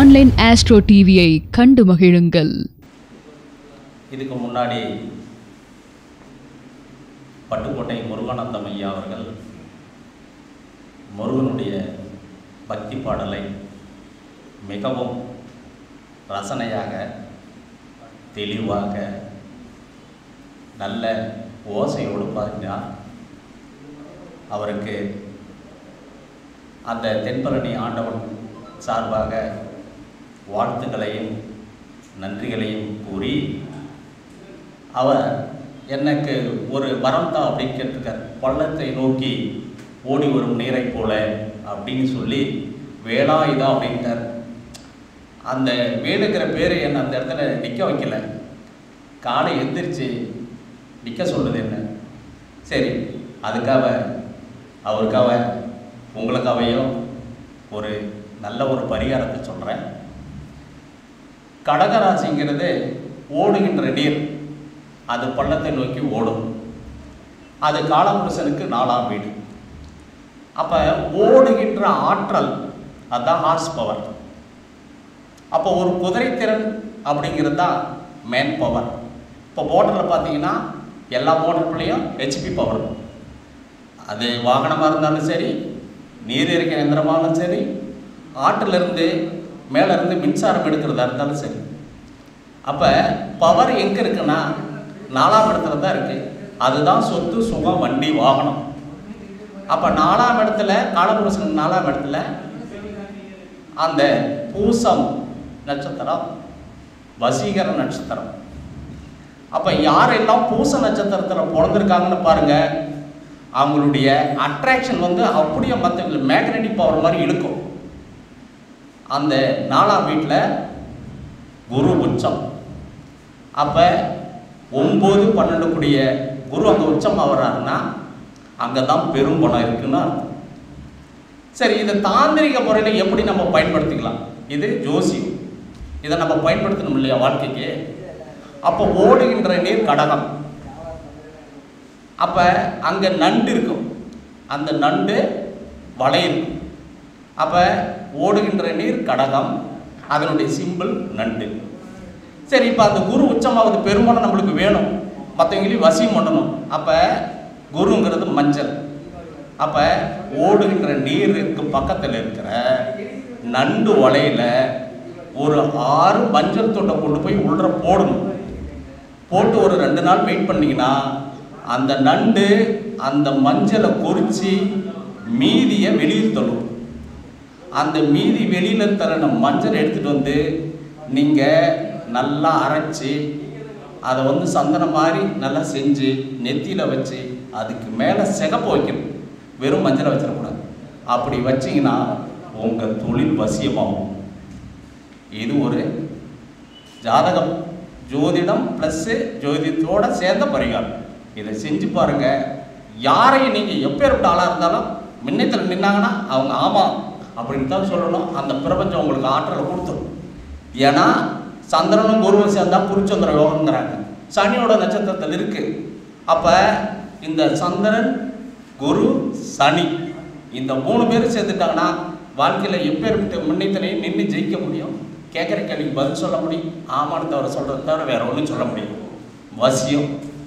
online astro டிவியை கண்டு மகிழுங்கள் இதுக்கு முன்னாடி பட்டுக்கோட்டை முருகானந்தம் ஐயா அவர்கள் முருகனுடைய பக்தி பாடலை மிகவும் ரசனையாக தெளிவாக நல்ல ஓசையோடு பாடினார் அவருக்கு அந்த தென்பழனி ஆண்டவன் சார்பாக வாழ்த்துக்களையும் நன்றிகளையும் கூறி அவர் எனக்கு ஒரு வரம் தான் அப்படின்னு கேட்டிருக்கார் பள்ளத்தை நோக்கி ஓடி வரும் நீரை போல அப்படின்னு சொல்லி வேலாயுதா அப்படின்ட்டார் அந்த வேலுங்கிற பேர் என்ன அந்த இடத்துல நிற்க வைக்கல காலை எந்திரிச்சு நிற்க சொல்லுது என்ன சரி அதுக்காக அவருக்காக உங்களுக்காகவும் ஒரு நல்ல ஒரு பரிகாரத்தை சொல்கிறேன் கடகராசிங்கிறது ஓடுகின்ற நீர் அது பள்ளத்தை நோக்கி ஓடும் அது காலபுருஷனுக்கு நாலாம் வீடு அப்போ ஓடுகின்ற ஆற்றல் அதுதான் ஹார்ஸ் பவர் அப்போ ஒரு குதிரைத்திறன் அப்படிங்கிறது தான் மேன் பவர் இப்போ மோட்டரில் பார்த்தீங்கன்னா எல்லா மோட்டர்லையும் ஹெச்பி பவர் அது வாகனமாக இருந்தாலும் சரி நீர் இருக்க இயந்திரமாலும் சரி ஆற்றிலிருந்து மேலே இருந்து மின்சாரம் எடுக்கிறதா இருந்தாலும் சரி அப்போ பவர் எங்கே இருக்குன்னா நாலாம் இடத்துல தான் இருக்குது அதுதான் சொத்து சுகம் வண்டி வாகனம் அப்போ நாலாம் இடத்துல காலபுருஷன் நாலாம் இடத்துல அந்த பூசம் நட்சத்திரம் வசீகர நட்சத்திரம் அப்போ யாரெல்லாம் பூச நட்சத்திரத்தில் பிறந்திருக்காங்கன்னு பாருங்க அவங்களுடைய அட்ராக்ஷன் வந்து அப்படியே மற்ற மேக்னெட்டிக் பவர் மாதிரி இழுக்கும் அந்த நாலாம் வீட்டில் குரு உச்சம் அப்போ ஒம்பது பன்னெண்டு கூடிய குரு அங்கே உச்சம் ஆகிறாருன்னா அங்கே தான் பெரும் பணம் இருக்குன்னு அர்த்தம் சரி இதை தாந்திரிக முறையில் எப்படி நம்ம பயன்படுத்திக்கலாம் இது ஜோசியம் இதை நம்ம பயன்படுத்தணும் இல்லையா வாழ்க்கைக்கு அப்போ ஓடுகின்ற நீர் கடகம் அப்போ அங்கே நண்டு இருக்கும் அந்த நண்டு வலை இருக்கும் அப்போ ஓடுகின்ற நீர் கடகம் அதனுடைய சிம்பிள் நண்டு சரி இப்போ அந்த குரு உச்சமாவது பெருமானம் நம்மளுக்கு வேணும் மற்றவங்களையும் வசியம் பண்ணணும் அப்போ குருங்கிறது மஞ்சள் அப்போ ஓடுகின்ற நீருக்கு பக்கத்தில் இருக்கிற நண்டு வலையில் ஒரு ஆறு மஞ்சள் தொட்டை கொண்டு போய் உள்ள போடணும் போட்டு ஒரு ரெண்டு நாள் வெயிட் பண்ணிங்கன்னா அந்த நண்டு அந்த மஞ்சளை பொறிச்சு மீதியை வெளியில் தள்ளும் அந்த மீதி வெளியில் தரன மஞ்சள் எடுத்துகிட்டு வந்து நீங்கள் நல்லா அரைச்சி அதை வந்து சந்தனம் மாதிரி நல்லா செஞ்சு நெத்தியில் வச்சு அதுக்கு மேலே சிகப்பு வைக்கணும் வெறும் மஞ்சளை வச்சிடக்கூடாது அப்படி வச்சிங்கன்னா உங்கள் தொழில் வசியமாகும் இது ஒரு ஜாதகம் ஜோதிடம் ப்ளஸ்ஸு ஜோதிடத்தோட சேர்ந்த பரிகாரம் இதை செஞ்சு பாருங்கள் யாரையும் நீங்கள் எப்பேற்பட்ட ஆளாக இருந்தாலும் மின்னத்தில் நின்னாங்கன்னா அவங்க ஆமாம் அப்படின்னு தான் சொல்லணும் அந்த பிரபஞ்சம் உங்களுக்கு ஆற்றலை கொடுத்துரும் ஏன்னா சந்திரனும் குருவும் சேர்ந்தா குருச்சந்திர யோகங்கிறாங்க சனியோட நட்சத்திரத்தில் இருக்கு அப்போ இந்த சந்திரன் குரு சனி இந்த மூணு பேரும் சேர்ந்துட்டாங்கன்னா வாழ்க்கையில் எப்பேற்பட்ட முன்னேற்றனையும் நின்று ஜெயிக்க முடியும் கேட்குற கேள்விக்கு பதில் சொல்ல முடியும் ஆமான்னு தவிர சொல்கிறத தவிர வேற ஒன்றும் சொல்ல முடியும் வசியம்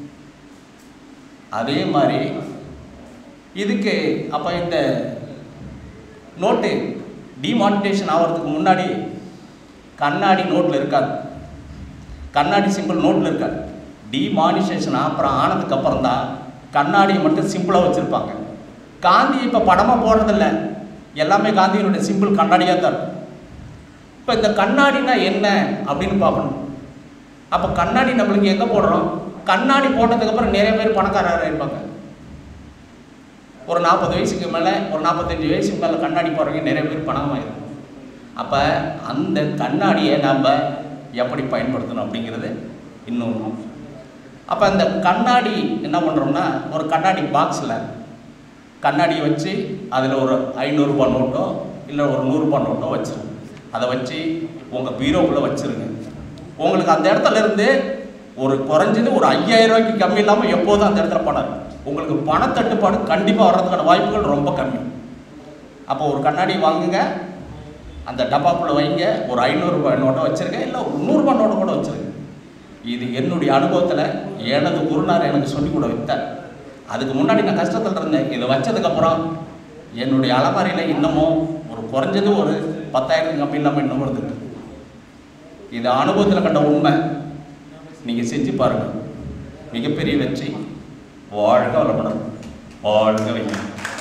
அதே மாதிரி இதுக்கு அப்போ இந்த நோட்டு டிமானிட்டேஷன் ஆகிறதுக்கு முன்னாடி கண்ணாடி நோட்டில் இருக்காது கண்ணாடி சிம்பிள் நோட்டில் இருக்காது டிமானிட்டேஷன் அப்புறம் ஆனதுக்கு அப்புறம் தான் கண்ணாடியை மட்டும் சிம்பிளாக வச்சுருப்பாங்க காந்தி இப்போ படமாக போடுறதில்ல எல்லாமே காந்தியினுடைய சிம்பிள் கண்ணாடியாக தான் இருக்கும் இப்போ இந்த கண்ணாடினா என்ன அப்படின்னு பார்க்கணும் அப்போ கண்ணாடி நம்மளுக்கு எங்கே போடுறோம் கண்ணாடி போட்டதுக்கப்புறம் நிறைய பேர் பணக்காரராக இருப்பாங்க ஒரு நாற்பது வயசுக்கு மேலே ஒரு நாற்பத்தஞ்சு வயசுக்கு மேலே கண்ணாடி போடுறவங்க நிறைய பேர் பணமாயிரும் அப்போ அந்த கண்ணாடியை நம்ம எப்படி பயன்படுத்தணும் அப்படிங்கிறது இன்னொன்று அப்போ அந்த கண்ணாடி என்ன பண்ணுறோம்னா ஒரு கண்ணாடி பாக்ஸில் கண்ணாடியை வச்சு அதில் ஒரு ஐநூறுரூபா நோட்டோ இல்லை ஒரு நூறுரூபா நோட்டோ வச்சிருங்க அதை வச்சு உங்கள் பீரோக்குள்ளே வச்சுருங்க உங்களுக்கு அந்த இடத்துல இருந்து ஒரு குறைஞ்சது ஒரு ஐயாயிரம் ரூபாய்க்கு கம்மி இல்லாமல் எப்போதும் அந்த இடத்துல பணம் இருக்கும் உங்களுக்கு பணத்தட்டுப்பாடு கண்டிப்பாக வர்றதுக்கான வாய்ப்புகள் ரொம்ப கம்மி அப்போ ஒரு கண்ணாடி வாங்குங்க அந்த டப்பாக்குள்ளே வைங்க ஒரு ஐநூறுரூபா நோட்டை வச்சுருக்கேன் இல்லை ஒரு நூறுரூபா நோட்டை கூட வச்சுருக்கேன் இது என்னுடைய அனுபவத்தில் எனது குருநார் எனக்கு சொல்லி கூட வைத்தார் அதுக்கு முன்னாடி நான் கஷ்டத்தில் இருந்தேன் இதை வச்சதுக்கப்புறம் என்னுடைய அலமாரியில் இன்னமும் ஒரு குறைஞ்சது ஒரு பத்தாயிரத்துக்கு கம்மி இல்லாமல் இன்னமும் இருந்துட்டு இது அனுபவத்தில் கண்ட உண்மை நீங்கள் செஞ்சு பாருங்கள் மிகப்பெரிய வெற்றி வாழ்க வளப்படும் வாழ்க வைங்க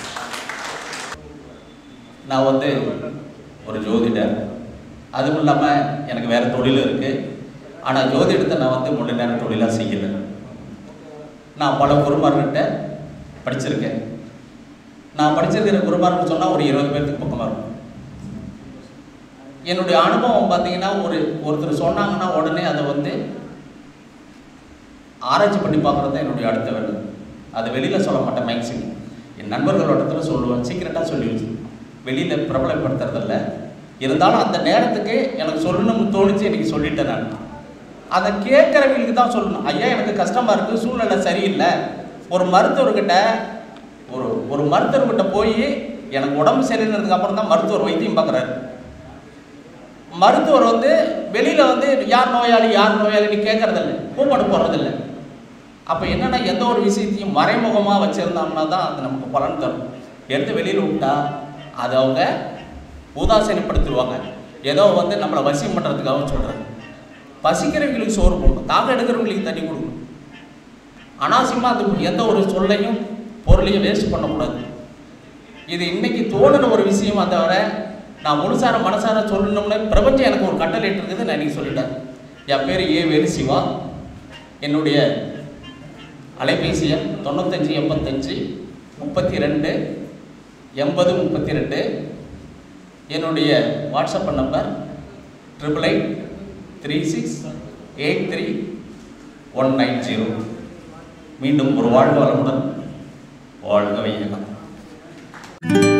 நான் வந்து ஒரு ஜோதிடர் அதுவும் இல்லாமல் எனக்கு வேறு தொழில் இருக்குது ஆனால் ஜோதிடத்தை நான் வந்து முழு நேரம் தொழிலாக செய்யலை நான் பல குருமார்கிட்ட படிச்சிருக்கேன் நான் படிச்சிருக்கிற குருமார்னு சொன்னால் ஒரு இருபது பேர்த்துக்கு பக்கமாக இருக்கும் என்னுடைய அனுபவம் பார்த்தீங்கன்னா ஒரு ஒருத்தர் சொன்னாங்கன்னா உடனே அதை வந்து ஆராய்ச்சி பண்ணி பார்க்குறது தான் என்னுடைய அடுத்த வேலை அதை வெளியில் சொல்ல மாட்டேன் மேக்ஸிமம் என் நண்பர்களோட இடத்துல சொல்லுவேன் சீக்கிரட்டாக சொல்லி வச்சு வெளியில் பிரபலப்படுத்துறதில்ல இருந்தாலும் அந்த நேரத்துக்கு எனக்கு சொல்லணும்னு தோணுச்சு எனக்கு சொல்லிட்டேன் நான் அதை கேட்குறவங்களுக்கு தான் சொல்லணும் ஐயா எனக்கு கஷ்டமாக இருக்குது சூழ்நிலை சரியில்லை ஒரு மருத்துவர்கிட்ட ஒரு ஒரு மருத்துவர்கிட்ட போய் எனக்கு உடம்பு சரியில்லைன்றதுக்கு அப்புறம் தான் மருத்துவர் வைத்தியம் பார்க்குறாரு மருத்துவர் வந்து வெளியில் வந்து யார் நோயாளி யார் நோயாளின்னு கேட்கறதில்ல கூப்பாடு போடுறதில்ல அப்போ என்னென்னா எந்த ஒரு விஷயத்தையும் மறைமுகமாக வச்சுருந்தோம்னா தான் அது நமக்கு பலன் தரும் எடுத்து வெளியில் விட்டா அதை அவங்க உதாசீனப்படுத்திடுவாங்க ஏதோ வந்து நம்மளை வசியம் பண்ணுறதுக்காக சொல்கிறாங்க பசிக்கிறவங்களுக்கு சோறு போடணும் தாக எடுக்கிறவங்களுக்கு தண்ணி கொடுக்கணும் அனாவசியமாக அது எந்த ஒரு சொல்லையும் பொருளையும் வேஸ்ட் பண்ணக்கூடாது இது இன்னைக்கு தோணுன ஒரு விஷயமா தவிர நான் முழுசார மனசார சொல்லணும்னு பிரபஞ்சம் எனக்கு ஒரு கட்டளை இருக்குது நான் இன்னைக்கு சொல்லிட்டேன் என் பேர் ஏ வேலு சிவா என்னுடைய அலைபேசி எண் தொண்ணூத்தஞ்சு எண்பத்தஞ்சு முப்பத்தி ரெண்டு எண்பது முப்பத்தி ரெண்டு என்னுடைய WhatsApp number triple eight three six eight three one nine zero மீண்டும் ஒரு வாழ்வு வளமுடன் வாழ்க வையகம்